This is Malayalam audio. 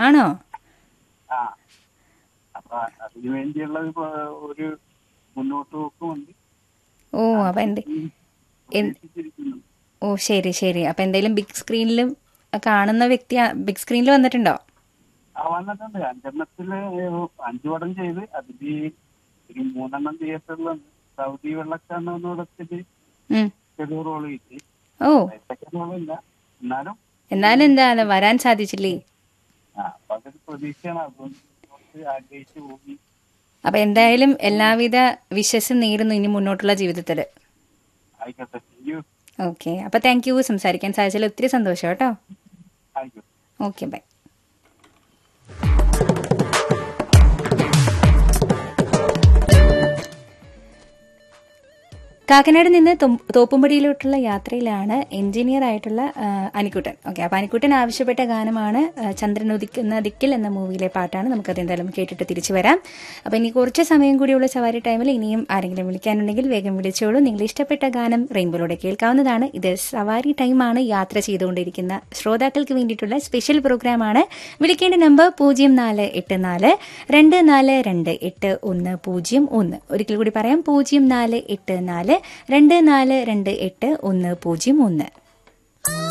ആണോ ആ അപ്പൊ അതിനു വേണ്ടിയുള്ള ഇപ്പൊ ഒരു മുന്നോട്ട് പോക്കുമുണ്ട് ഓ അപ്പൊ എന്ത് എന്ത്- പ്രതീക്ഷിച്ചിരിക്കുന്നു ഓ ശരി ശരി അപ്പൊ എന്തെങ്കിലും ബിഗ് സ്ക്രീനിലും കാണുന്ന വ്യക്തി ബിഗ് സ്ക്രീനിൽ വന്നിട്ടുണ്ടോ ആ വന്നിട്ടുണ്ട് അഞ്ചെണ്ണത്തില് അഞ്ചു പടം ചെയ്ത് അതില് ഒരു മൂന്നെണ്ണം തിയേറ്ററിലുണ്ട് സൗദി വെള്ളക്കാരനോടൊത്തില് ഉം. ചെറിയ റോള് കിട്ടി ഓ സെക്കൻഡ് റോളില്ല എന്നാലും എന്നാലും എന്താ വരാൻ സാധിച്ചില്ലേ ആ അപ്പൊ അതൊരു പ്രതീക്ഷയാണ് അതുകൊണ്ട് കുറച്ച് ആഗ്രഹിച്ചു പോയി അപ്പൊ എന്തായാലും എല്ലാവിധ വിശ്വസും നേരുന്നു ഇനി മുന്നോട്ടുള്ള ജീവിതത്തിൽ ആയിക്കോട്ടെ താങ്ക് യു ഓക്കെ അപ്പൊ താങ്ക് യു സംസാരിക്കാൻ സാധിച്ചതിൽ ഒത്തിരി സന്തോഷം കേട്ടോ ആയിക്കോട്ടെ ഓക്കെ ബൈ കാക്കനാട് നിന്ന് തൊം- തോപ്പുംപടിയിലോട്ടുള്ള യാത്രയിലാണ് എഞ്ചിനീയർ ആയിട്ടുള്ള ആ, അനിക്കുട്ടൻ ഓക്കെ അപ്പൊ അനിക്കുട്ടൻ ആവശ്യപ്പെട്ട ഗാനമാണ് ആ, ചന്ദ്രൻ ഉദിക്കുന്ന ദിക്കിൽ എന്ന മൂവിയിലെ പാട്ടാണ് നമുക്കത് എന്തായാലും കേട്ടിട്ട് തിരിച്ചു വരാം അപ്പൊ ഇനി കുറച്ച് സമയം കൂടിയുള്ള സവാരി ടൈമിൽ ഇനിയും ആരെങ്കിലും വിളിക്കാനുണ്ടെങ്കിൽ വേഗം വിളിച്ചോളൂ നിങ്ങൾ ഇഷ്ടപ്പെട്ട ഗാനം റെയിൻബോയിലൂടെ കേൾക്കാവുന്നതാണ് ഇത് സവാരി ടൈമാണ് യാത്ര ചെയ്തുകൊണ്ടിരിക്കുന്ന ശ്രോതാക്കൾക്ക് വേണ്ടിയിട്ടുള്ള സ്പെഷ്യൽ പ്രോഗ്രാമാണ് വിളിക്കേണ്ട നമ്പർ പൂജ്യം നാല് എട്ട് നാല് രണ്ട് നാല് രണ്ട് എട്ട് ഒന്ന് പൂജ്യം ഒന്ന് ഒരിക്കൽ കൂടി പറയാം പൂജ്യം നാല് എട്ട് നാല് രണ്ട് നാല് രണ്ട് എട്ട് ഒന്ന് പൂജ്യം ഒന്ന്